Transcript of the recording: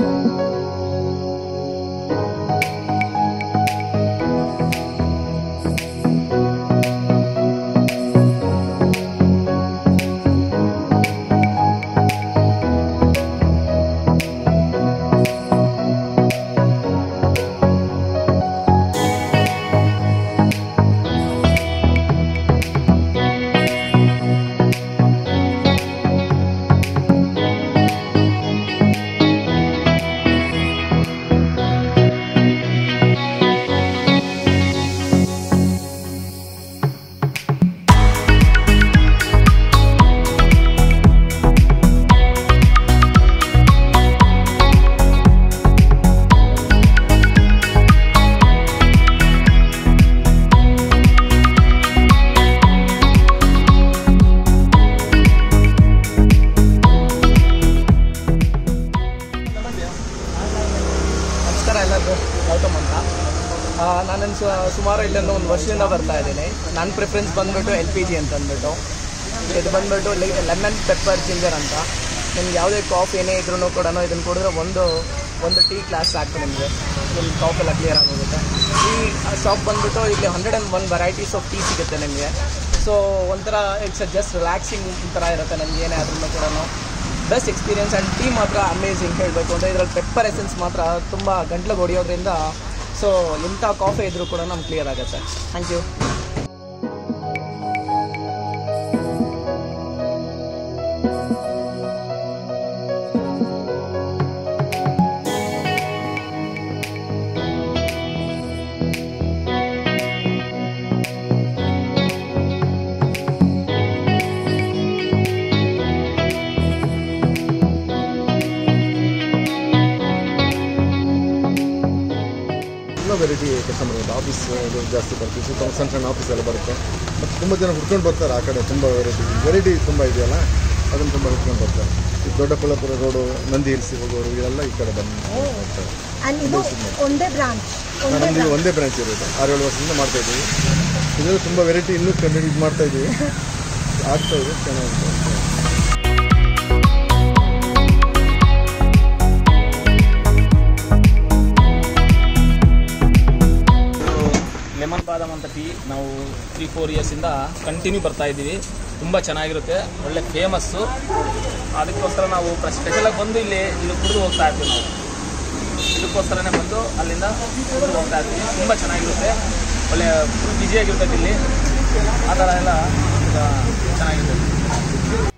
ನಮಸ್ಕಾರ ಎಲ್ಲರಿಗೂ ಗೌತಮ್ ಅಂತ ನಾನು ಸುಮಾರು ಇಲ್ಲಿಂದ ಒಂದು ವರ್ಷದಿಂದ ಬರ್ತಾ ಇದ್ದೀನಿ ನನ್ನ ಪ್ರಿಫರೆನ್ಸ್ ಬಂದ್ಬಿಟ್ಟು ಎಲ್ ಪಿ ಜಿ ಅಂತ ಅಂದ್ಬಿಟ್ಟು ಇದು ಬಂದ್ಬಿಟ್ಟು ಲೆಮನ್ ಪೆಪ್ಪರ್ ಜಿಂಜರ್ ಅಂತ ನಿಮ್ಗೆ ಯಾವುದೇ ಕಾಫ್ ಏನೇ ಇದ್ರೂ ಕೂಡ ಇದನ್ನು ಕುಡಿದ್ರೆ ಒಂದು ಒಂದು ಟೀ ಕ್ಲಾಸ್ ಸಾಕು ನಿಮಗೆ ಇಲ್ಲಿ ಕಾಫ್ ಎಲ್ಲ ಕ್ಲಿಯರ್ ಆಗೋಗುತ್ತೆ ಈ ಶಾಪ್ ಬಂದ್ಬಿಟ್ಟು ಇಲ್ಲಿ hundred and one varieties of tea ಸಿಗುತ್ತೆ ನಿಮಗೆ ಸೊ ಒಂಥರ ಇಟ್ಸ್ ಜಸ್ಟ್ ರಿಲ್ಯಾಕ್ಸಿಂಗ್ ಥರ ಇರುತ್ತೆ ನನಗೆ ಏನೇ ಆದ್ರೂ ಕೂಡ ಬೆಸ್ಟ್ ಎಕ್ಸ್ಪೀರಿಯನ್ಸ್ ಆ್ಯಂಡ್ ಟೀ ಮಾತ್ರ ಅಮೇಝಿಂಗ್ ಹೇಳಬೇಕು ಅಂದರೆ ಇದರಲ್ಲಿ ಪೆಪ್ಪರ್ ಎಸೆನ್ಸ್ ಮಾತ್ರ ತುಂಬ ಗಂಟ್ಲು ಹೊಡಿಯೋದ್ರಿಂದ ಸೊ ಎಂಥ ಕಾಫಿ ಇದ್ರೂ ಕೂಡ ನಮ್ಗೆ ಕ್ಲಿಯರ್ ಆಗುತ್ತೆ ಥ್ಯಾಂಕ್ ಯು ತುಂಬ ವೆರೈಟಿ ಕೆಲಸ ಮಾಡೋದು ಆಫೀಸ್ ಇದು ಜಾಸ್ತಿ ಬರ್ತೀವಿ ಸುತ್ತ ಸಣ್ಣ ಸಣ್ಣ ಆಫೀಸ್ ಎಲ್ಲ ಬರುತ್ತೆ ಮತ್ತು ತುಂಬ ಜನ ಹುಡ್ಕೊಂಡು ಬರ್ತಾರೆ ಆ ಕಡೆ ತುಂಬ ವೆರೈಟಿ ವೆರೈಟಿ ತುಂಬ ಇದೆಯಲ್ಲ ಅದನ್ನು ತುಂಬ ಹುಡ್ಕೊಂಡು ಬರ್ತಾರೆ ಈ ದೊಡ್ಡಬಳ್ಳಾಪುರ ರೋಡು ನಂದಿ ಹಿಲ್ಸಿಗೆ ಹೋಗೋರು ಇವೆಲ್ಲ ಈ ಕಡೆ ಬಂದು ಹೋಗ್ತಾರೆ ಅಂಡ್ ಇದು ಒಂದೇ ಬ್ರಾಂಚ್ ಒಂದೇ ನಮ್ಮದು ಬ್ರಾಂಚ್ ಒಂದೇ ಬ್ರಾಂಚ್ ಇರೋದು ಆರೇಳು ವರ್ಷದಿಂದ ಮಾಡ್ತಾ ಇದ್ದೀವಿ ಇದರಲ್ಲಿ ತುಂಬ ವೆರೈಟಿ ಇನ್ನೂ ಕಮ್ಮಿ ಇದು ಮಾಡ್ತಾ ಇದ್ದೀವಿ ಆಗ್ತಾ ಇದೆ ಚೆನ್ನಾಗಿದೆ ಲೆಮನ್ ಬಾದಾಮ್ ಅಂತ ಟೀ ನಾವು ತ್ರೀ ಫೋರ್ ಇಯರ್ಸಿಂದ ಕಂಟಿನ್ಯೂ ಬರ್ತಾ ಇದ್ದೀವಿ ತುಂಬ ಚೆನ್ನಾಗಿರುತ್ತೆ ಒಳ್ಳೆ ಫೇಮಸ್ಸು ಅದಕ್ಕೋಸ್ಕರ ನಾವು ಸ್ಪೆಷಲಾಗಿ ಬಂದು ಇಲ್ಲಿ ಇಲ್ಲಿ ಕುಡಿದು ಹೋಗ್ತಾ ಇರ್ತೀವಿ ನಾವು ಇದಕ್ಕೋಸ್ಕರನೇ ಬಂದು ಅಲ್ಲಿಂದ ಕುಡಿದು ಹೋಗ್ತಾ ಇರ್ತೀವಿ ತುಂಬ ಚೆನ್ನಾಗಿರುತ್ತೆ ಒಳ್ಳೆ ಫುಲ್ ಬ್ಯುಸಿಯಾಗಿರ್ತೈತೆ ಇಲ್ಲಿ ಆ ಥರ ಎಲ್ಲ ಈಗ ಚೆನ್ನಾಗಿರ್ತೈತೆ